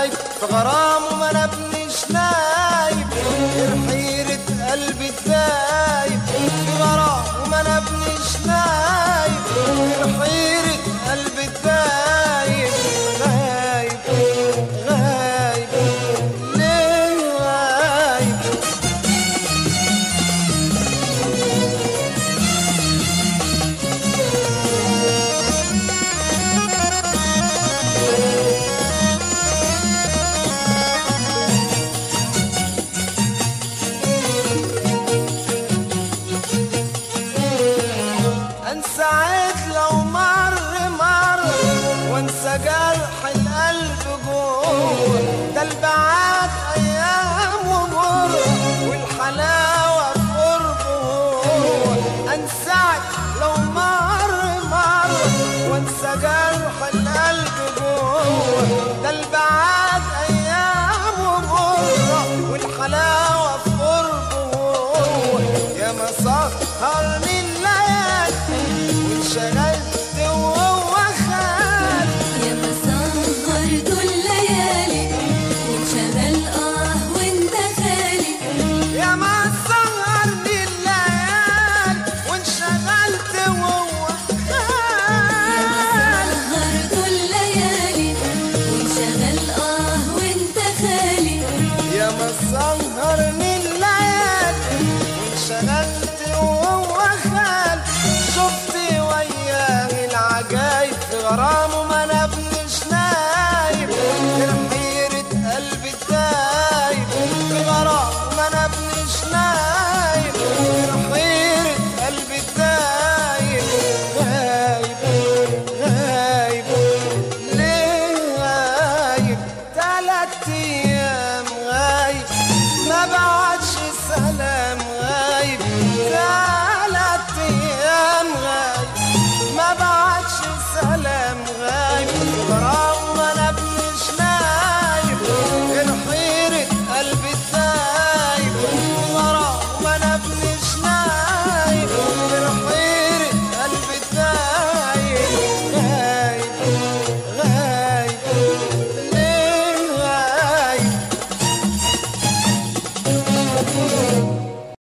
غايب في غرامه ما انا ابنش نايب غير حيرة قلبي الدايب في غرامه ما انا ابنش نايب غير حيرة قلبي الدايب غايب غايب ليه غايب انسى عيد لو مر مر وانسى جرح القلب جوه ده البعاد ايام ومر والحلاوه في قربه هو انساك لو مر مر وانسى جرح القلب جوه ده البعاد ايام ومر والحلاوه في قربه هو يا ما سهرني الليالي وانشغلت وهو خال يا مسهر طول الليالي وانشغل اه وانت خالي يا ما سهرني الليالي وانشغلت وهو خال مسهر طول الليالي وانشغل اه وانت خالي يا ما سهرني الليالي وانشغلت وهو خال شفت وياه العجايب في غرامه ما نبنش نايب غير حيرة قلبي الدايب في غرامه ما نبنش نايب غير حيرة قلبي الدايب غايب غايب ليه غايب تلات ايام